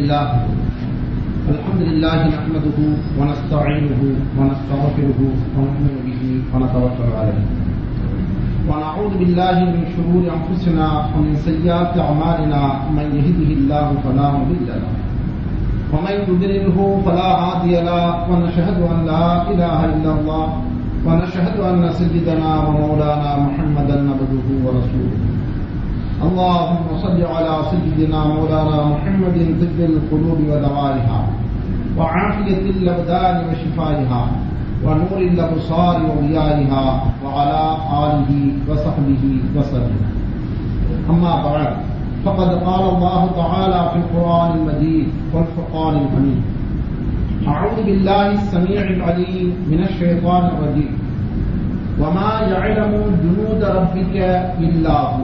لله الحمد لله نحمده ونستعينه ونستغفره ونؤمن به ونتوكل عليه ونعوذ بالله من شرور انفسنا ومن سيئات اعمالنا من يهده الله فلا مضل له ومن يضلله فلا هادي له ونشهد ان لا اله الا الله ونشهد ان سيدنا ومولانا محمدا عبده ورسوله اللهم صل على سيدنا مولانا محمد طب القلوب ودوائها وعافية الأبدان وشفائها ونور الأبصار وضيائها وعلى آله وصحبه وسلم أما بعد فقد قال الله تعالى في القرآن المجيد والفرقان الحميد أعوذ بالله السميع العليم من الشيطان الرجيم وما يعلم جنود ربك إلا هو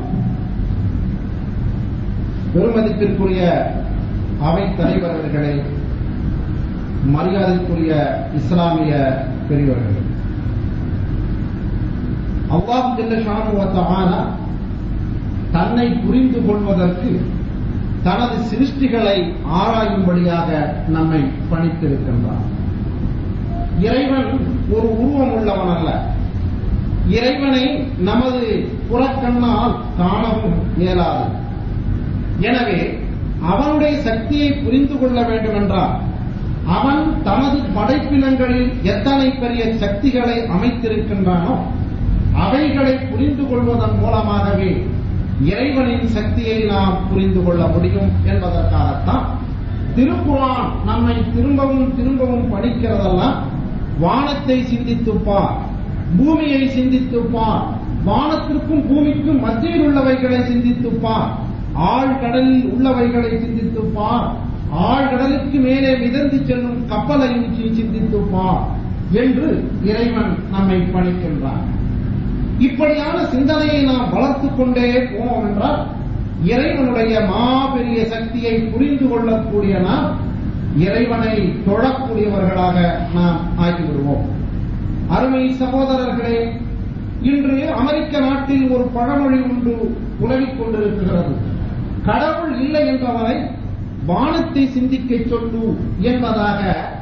பெருமதிப்பிற்குரிய அவை தலைவர் அவர்களே மரியாதைக்குரிய இஸ்லாமிய பெரியவர்களே அல்லாஹ் ஜில்லஷானுவத்தமான தன்னை புரிந்து கொள்வதற்கு தனது சிருஷ்டிகளை ஆராயும்படியாக நம்மை பணித்திருக்கின்றார் இறைவன் ஒரு உருவம் உள்ளவன் அல்ல இறைவனை நமது புறக்கண்ணால் காணவும் இயலாது எனவே அவனுடைய சக்தியை புரிந்து கொள்ள வேண்டும் என்றால் அவன் தனது படைப்பினங்களில் எத்தனை பெரிய சக்திகளை அமைத்திருக்கின்றானோ அவைகளை புரிந்து கொள்வதன் மூலமாகவே இறைவனின் சக்தியை நாம் புரிந்து கொள்ள முடியும் என்பதற்காகத்தான் திருக்குறான் நம்மை திரும்பவும் திரும்பவும் படிக்கிறதெல்லாம் வானத்தை சிந்தித்துப்பார் பூமியை சிந்தித்துப்பார் வானத்திற்கும் பூமிக்கும் மத்தியில் உள்ளவைகளை சிந்தித்துப்பார் ஆழ்கடலில் உள்ளவைகளை சிந்தித்து பார் ஆழ்கடலுக்கு மேலே மிதந்து செல்லும் கப்பலையும் சிந்தித்து பார் என்று இறைவன் நம்மை பணிக்கின்றார் இப்படியான சிந்தனையை நாம் வளர்த்துக் கொண்டே போனோம் என்றால் இறைவனுடைய மாபெரிய சக்தியை புரிந்து கொள்ளக்கூடிய நாம் இறைவனை தொழக்கூடியவர்களாக நாம் ஆகிவிடுவோம் அருமை சகோதரர்களே இன்று அமெரிக்க நாட்டில் ஒரு பழமொழி ஒன்று உலகிக் கொண்டிருக்கிறது கடவுள் இல்லை என்றவரை வானத்தை சிந்திக்க சொல்லு என்பதாக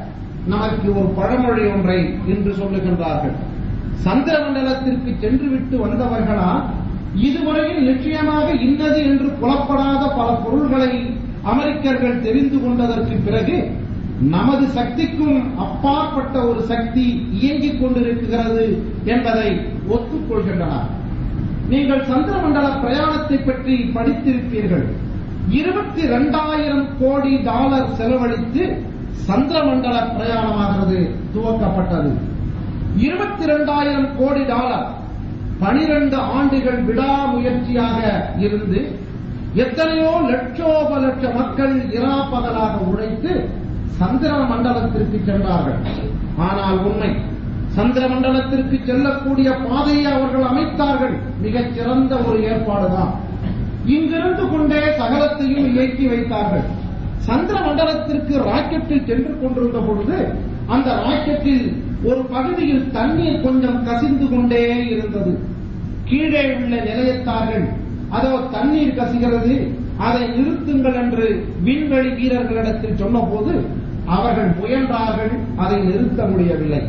நமக்கு ஒரு பழமொழி ஒன்றை இன்று சொல்லுகின்றார்கள் சந்திர மண்டலத்திற்கு சென்றுவிட்டு வந்தவர்களா இதுவரையில் நிச்சயமாக இன்னது என்று புலப்படாத பல பொருள்களை அமெரிக்கர்கள் தெரிந்து கொண்டதற்கு பிறகு நமது சக்திக்கும் அப்பாற்பட்ட ஒரு சக்தி இயங்கிக் கொண்டிருக்கிறது என்பதை ஒத்துக்கொள்கின்றனர் நீங்கள் சந்திர மண்டல பிரயாணத்தை பற்றி படித்திருப்பீர்கள் இருபத்தி இரண்டாயிரம் கோடி டாலர் செலவழித்து சந்திர மண்டல பிரயாணமாகிறது துவக்கப்பட்டது இருபத்தி இரண்டாயிரம் கோடி டாலர் பனிரெண்டு ஆண்டுகள் விடாமுயற்சியாக இருந்து எத்தனையோ லட்சோப லட்ச மக்கள் இரா பகலாக உழைத்து சந்திர மண்டலத்திற்கு சென்றார்கள் ஆனால் உண்மை சந்திர மண்டலத்திற்கு செல்லக்கூடிய பாதையை அவர்கள் அமைத்தார்கள் மிகச் சிறந்த ஒரு ஏற்பாடுதான் இங்கிருந்து கொண்டே சகலத்தையும் இயக்கி வைத்தார்கள் சந்திர மண்டலத்திற்கு ராக்கெட்டில் சென்று கொண்டிருந்த பொழுது அந்த ராக்கெட்டில் ஒரு பகுதியில் தண்ணீர் கொஞ்சம் கசிந்து கொண்டே இருந்தது கீழே உள்ள நிலையத்தார்கள் அதோ தண்ணீர் கசிகிறது அதை நிறுத்துங்கள் என்று விண்வெளி வீரர்களிடத்தில் சொன்னபோது அவர்கள் முயன்றார்கள் அதை நிறுத்த முடியவில்லை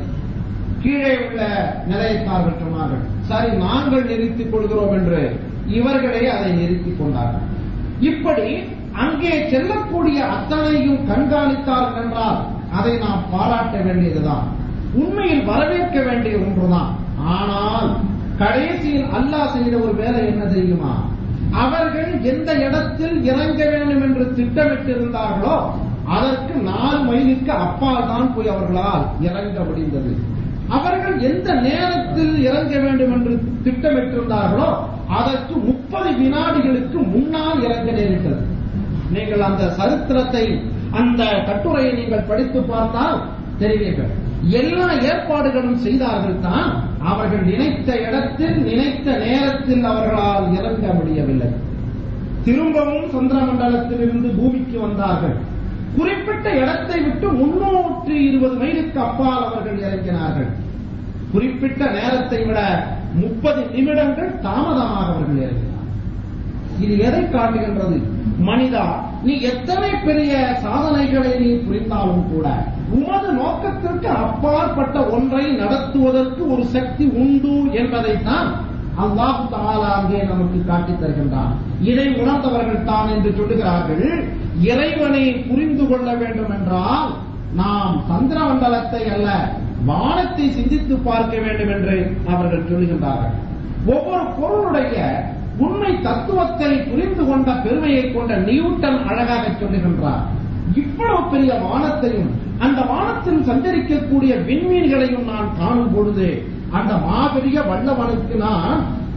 கீழே உள்ள நிலையத்தார்கள் சொன்னார்கள் சரி நாங்கள் நிறுத்திக் கொள்கிறோம் என்று இவர்களே அதை நிறுத்திக் கொண்டார்கள் இப்படி அங்கே செல்லக்கூடிய அத்தனையும் கண்காணித்தார்கள் என்றால் அதை நாம் பாராட்ட வேண்டியதுதான் உண்மையில் வரவேற்க வேண்டிய ஒன்றுதான் ஆனால் கடைசியில் அல்லாஹ் செய்த ஒரு வேலை என்ன தெரியுமா அவர்கள் எந்த இடத்தில் இறங்க வேண்டும் என்று திட்டமிட்டிருந்தார்களோ அதற்கு நாலு மைலுக்கு அப்பால் தான் போய் அவர்களால் இறங்க முடிந்தது அவர்கள் எந்த நேரத்தில் இறங்க வேண்டும் என்று திட்டமிட்டிருந்தார்களோ அதற்கு முப்பது வினாடிகளுக்கு முன்னால் இறங்க நேரிட்டது நீங்கள் அந்த சரித்திரத்தை அந்த கட்டுரையை நீங்கள் படித்து பார்த்தால் தெரிவீர்கள் எல்லா ஏற்பாடுகளும் செய்தார்கள் தான் அவர்கள் நினைத்த இடத்தில் நினைத்த நேரத்தில் அவர்களால் இறங்க முடியவில்லை திரும்பவும் சந்திர மண்டலத்தில் இருந்து பூமிக்கு வந்தார்கள் குறிப்பிட்ட இடத்தை விட்டு முன்னூற்றி இருபது மைலுக்கு அப்பால் அவர்கள் இறங்கினார்கள் குறிப்பிட்ட நேரத்தை விட முப்பது நிமிடங்கள் தாமதமாக அவர்கள் இறங்கினார் இது எதை காட்டுகின்றது மனிதா நீ எத்தனை பெரிய சாதனைகளை நீ புரிந்தாலும் கூட உமது நோக்கத்திற்கு அப்பாற்பட்ட ஒன்றை நடத்துவதற்கு ஒரு சக்தி உண்டு என்பதைத்தான் அல்லாஹு தாலா அங்கே நமக்கு காட்டித் தருகின்றான் இதை உணர்ந்தவர்கள் தான் என்று சொல்லுகிறார்கள் இறைவனை புரிந்து கொள்ள வேண்டும் என்றால் நாம் சந்திர மண்டலத்தை அல்ல வானத்தை சிந்தித்து பார்க்க வேண்டும் என்று அவர்கள் சொல்லுகின்றார்கள் ஒவ்வொரு பொருளுடைய உண்மை தத்துவத்தை புரிந்து கொண்ட பெருமையை கொண்ட நியூட்டன் அழகாக சொல்லுகின்றார் இவ்வளவு பெரிய வானத்தையும் அந்த வானத்தில் சஞ்சரிக்கக்கூடிய விண்மீன்களையும் நான் காணும் பொழுது அந்த மாபெரிய வல்லவனுக்கு நான்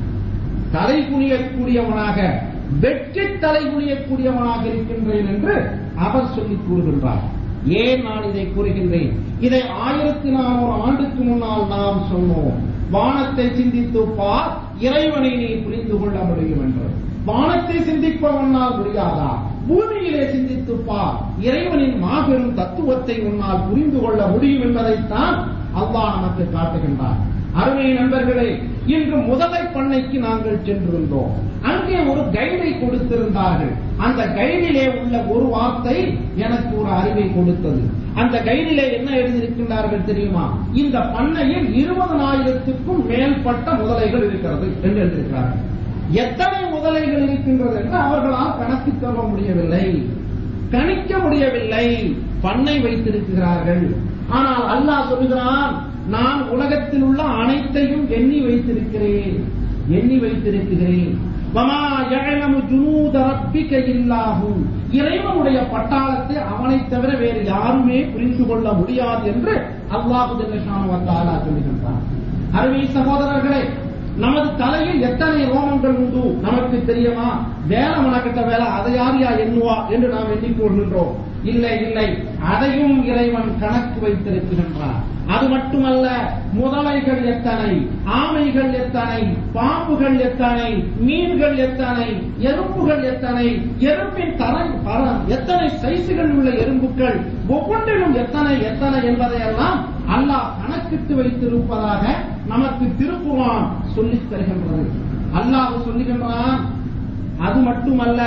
தலை குனியக்கூடியவனாக வெற்றி தலை குனியக்கூடியவனாக இருக்கின்றேன் என்று அவர் சொல்லிக் கூறுகின்றார் ஏன் நான் இதை கூறுகின்றேன் இதை ஆயிரத்தி நானூறு ஆண்டுக்கு முன்னால் நாம் சொன்னோம் வானத்தை சிந்தித்து பார் இறைவனை நீ புரிந்து கொள்ள முடியும் என்று வானத்தை சிந்திப்பவனால் முடியாதா பூமியிலே சிந்தித்து பார் இறைவனின் மாபெரும் தத்துவத்தை உன்னால் புரிந்து கொள்ள முடியும் என்பதைத்தான் அல்லாஹ் நமக்கு காட்டுகின்றார் அருமை நண்பர்களே இன்று முதலை பண்ணைக்கு நாங்கள் சென்றிருந்தோம் அங்கே ஒரு கைடை கொடுத்திருந்தார்கள் அந்த கைடிலே உள்ள ஒரு வார்த்தை எனக்கு ஒரு அறிவை கொடுத்தது அந்த கைடிலே என்ன எழுதியிருக்கின்றார்கள் தெரியுமா இந்த பண்ணையில் இருபதனாயிரத்துக்கும் மேற்பட்ட முதலைகள் இருக்கிறது என்று எழுதியிருக்கிறார்கள் எத்தனை முதலைகள் இருக்கின்றது என்று அவர்களால் கணக்கு சொல்ல முடியவில்லை கணிக்க முடியவில்லை பண்ணை வைத்திருக்கிறார்கள் ஆனால் அல்லாஹ் சொல்லுகிறான் நான் உலகத்தில் உள்ள அனைத்தையும் எண்ணி வைத்திருக்கிறேன் எண்ணி வைத்திருக்கிறேன் வமா யஅலமு ஜுனூத ரப்பிக இல்லாஹு இறைவனுடைய பட்டாளத்தை அவனை தவிர வேறு யாருமே புரிந்து கொள்ள முடியாது என்று அல்லாஹு ஜல்லஷானு வ தஆலா சொல்லுகின்றான் அருமை சகோதரர்களே நமது தலையில் எத்தனை ரோமங்கள் உண்டு நமக்கு தெரியுமா வேலை மனக்கிட்ட வேலை அதை யார் யா எண்ணுவா என்று நாம் எண்ணிக்கொள்கின்றோம் இல்லை இல்லை அதையும் இறைவன் கணக்கு வைத்திருக்கின்றான் அது மட்டுமல்ல முதலைகள் எத்தனை ஆமைகள் எத்தனை பாம்புகள் எத்தனை மீன்கள் எத்தனை எறும்புகள் எத்தனை எறும்பின் தரை பரம் எத்தனை சைசுகள் உள்ள எறும்புகள் ஒவ்வொன்றிலும் எத்தனை எத்தனை என்பதையெல்லாம் அல்லாஹ் கணக்கிட்டு வைத்திருப்பதாக நமக்கு திருக்குறான் சொல்லித் தருகின்றது அல்லாஹ் சொல்லுகின்றான் அது மட்டுமல்ல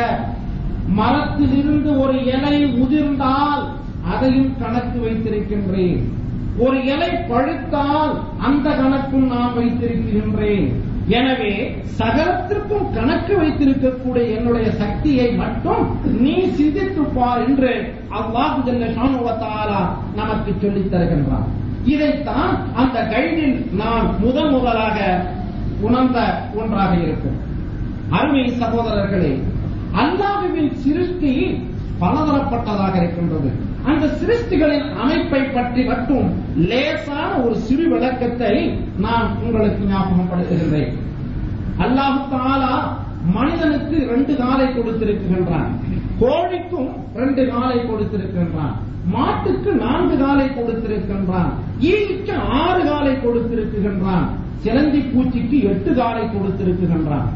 மரத்திலிருந்து ஒரு இலை உதிர்ந்தால் அதையும் கணக்கு வைத்திருக்கின்றேன் ஒரு இலை பழுத்தால் அந்த கணக்கும் நான் வைத்திருக்கின்றேன் எனவே சகலத்திற்கும் கணக்கு வைத்திருக்கக்கூடிய என்னுடைய சக்தியை மட்டும் நீ சிந்தித்து பார் என்று அல்லாஹு ஜல்ல ஷானுவத்தாலா நமக்கு சொல்லித் தருகின்றான் இதைத்தான் அந்த கைடில் நான் முதன் முதலாக உணர்ந்த ஒன்றாக இருக்கும் அருமை சகோதரர்களே அல்லாஹுவின் சிருஷ்டி பலதரப்பட்டதாக இருக்கின்றது அந்த சிருஷ்டிகளின் அமைப்பை பற்றி மட்டும் லேசான ஒரு சிறு விளக்கத்தை நான் உங்களுக்கு ஞாபகப்படுத்துகின்றேன் அல்லாஹு தாலா மனிதனுக்கு ரெண்டு காலை கொடுத்திருக்கின்றான் கோழிக்கும் ரெண்டு காலை கொடுத்திருக்கின்றான் மாட்டுக்கு நான்கு காலை கொடுத்திருக்கின்றான் ஈக்கு ஆறு காலை கொடுத்திருக்கின்றான் சிலந்தி பூச்சிக்கு எட்டு காலை கொடுத்திருக்கின்றான்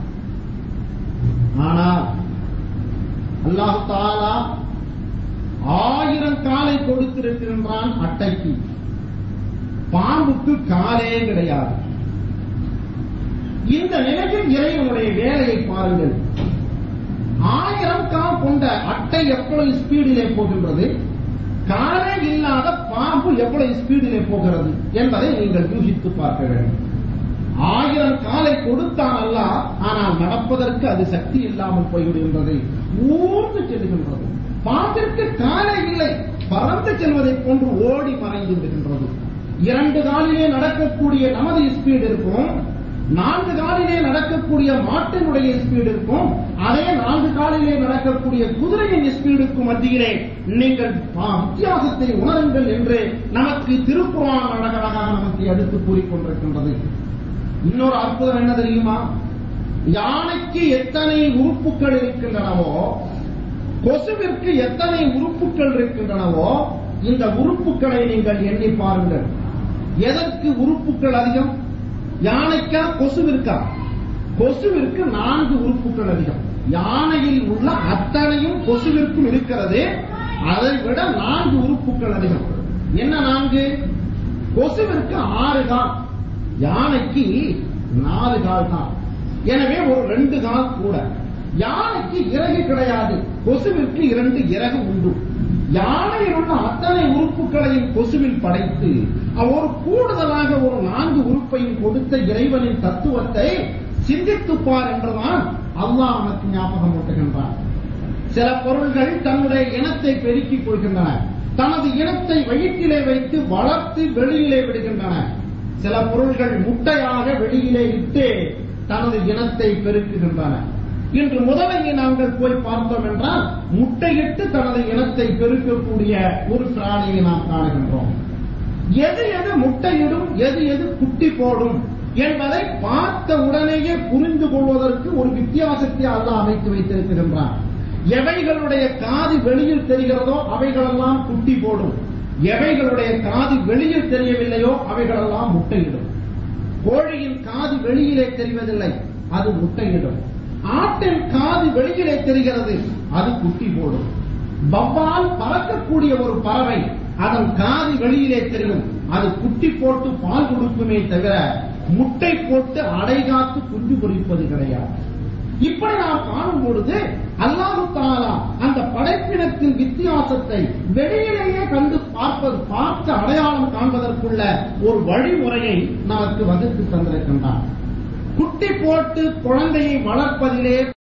ஆனால் அல்லாஹு தாலா ஆயிரம் காலை கொடுத்திருக்கின்றான் அட்டைக்கு பாம்புக்கு காலே கிடையாது இந்த நிலையில் இறைவனுடைய வேலையை பாருங்கள் ஆயிரம் கால் கொண்ட அட்டை எவ்வளவு ஸ்பீடிலே போகின்றது காலே இல்லாத பாம்பு எவ்வளவு ஸ்பீடிலே போகிறது என்பதை நீங்கள் யூகித்து பார்க்க வேண்டும் ஆயிரம் காலை கொடுத்தான் அல்ல ஆனால் நடப்பதற்கு அது சக்தி இல்லாமல் போய்விடுகின்றது ஊர்ந்து செல்கின்றது பாம்பிற்கு காலை இல்லை பறந்து செல்வதைப் போன்று ஓடி மறைந்து விடுகின்றது இரண்டு காலிலே நடக்கக்கூடிய நமது ஸ்பீடு இருக்கும் நான்கு காலிலே நடக்கக்கூடிய மாட்டினுடைய ஸ்பீடு இருக்கும் அதே நான்கு காலிலே நடக்கக்கூடிய குதிரையின் ஸ்பீடுக்கும் மத்தியிலே நீங்கள் வித்தியாசத்தை உணருங்கள் என்று நமக்கு திருக்குறான் அழகழகாக நமக்கு எடுத்து கூறிக்கொண்டிருக்கின்றது இன்னொரு அற்புதம் என்ன தெரியுமா யானைக்கு எத்தனை உறுப்புகள் இருக்கின்றனவோ கொசுவிற்கு எத்தனை உறுப்புகள் இருக்கின்றனவோ இந்த உறுப்புகளை நீங்கள் எண்ணி பாருங்கள் எதற்கு உறுப்புகள் அதிகம் யானைக்கா கொசுவிற்கா கொசுவிற்கு நான்கு உறுப்புகள் அதிகம் யானையில் உள்ள அத்தனையும் கொசுவிற்கும் இருக்கிறது அதை விட நான்கு உறுப்புகள் அதிகம் என்ன நான்கு கொசுவிற்கு ஆறு கால் யானைக்கு நாலு கால் தான் எனவே ஒரு ரெண்டு கால் கூட யானைக்கு இறகு கிடையாது கொசுவிற்கு இரண்டு இறகு உண்டு யானையில் உள்ள அத்தனை உறுப்புகளையும் கொசுவில் படைத்து ஒரு கூடுதலாக ஒரு நான்கு உறுப்பையும் கொடுத்த இறைவனின் தத்துவத்தை சிந்தித்துப்பார் என்றுதான் அல்லாஹ் நமக்கு ஞாபகம் ஊட்டுகின்றான் சில பொருள்கள் தன்னுடைய இனத்தை பெருக்கிக் கொள்கின்றன தனது இனத்தை வயிற்றிலே வைத்து வளர்த்து வெளியிலே விடுகின்றன சில பொருள்கள் முட்டையாக வெளியிலே இட்டு தனது இனத்தை பெருக்குகின்றன இன்று முதலையை நாங்கள் போய் பார்த்தோம் என்றால் முட்டையிட்டு தனது இனத்தை பெருக்கக்கூடிய ஒரு பிராணியை நாம் காணுகின்றோம் எது எது முட்டையிடும் எது எது குட்டி போடும் என்பதை பார்த்த உடனேயே புரிந்து கொள்வதற்கு ஒரு வித்தியாசத்தை அல்லாஹ் அமைத்து வைத்திருக்கின்றான் எவைகளுடைய காது வெளியில் தெரிகிறதோ அவைகளெல்லாம் குட்டி போடும் எவைகளுடைய காது வெளியில் தெரியவில்லையோ அவைகளெல்லாம் முட்டையிடும் கோழியின் காது வெளியிலே தெரிவதில்லை அது முட்டையிடும் ஆட்டின் காது வெளியிலே தெரிகிறது அது குட்டி போடும் வவ்வால் பறக்கக்கூடிய ஒரு பறவை அதன் காது வெளியிலே தெரியும் அது குட்டி போட்டு பால் கொடுக்குமே தவிர முட்டை போட்டு அடை காத்து குஞ்சு பொறிப்பது கிடையாது இப்படி நாம் காணும் பொழுது அல்லாஹு தாலா அந்த படைப்பினத்தின் வித்தியாசத்தை வெளியிலேயே கண்டு பார்ப்பது பார்த்து அடையாளம் காண்பதற்குள்ள ஒரு வழிமுறையை நமக்கு வகுத்து தந்திருக்கின்றார் குட்டி போட்டு குழந்தையை வளர்ப்பதிலே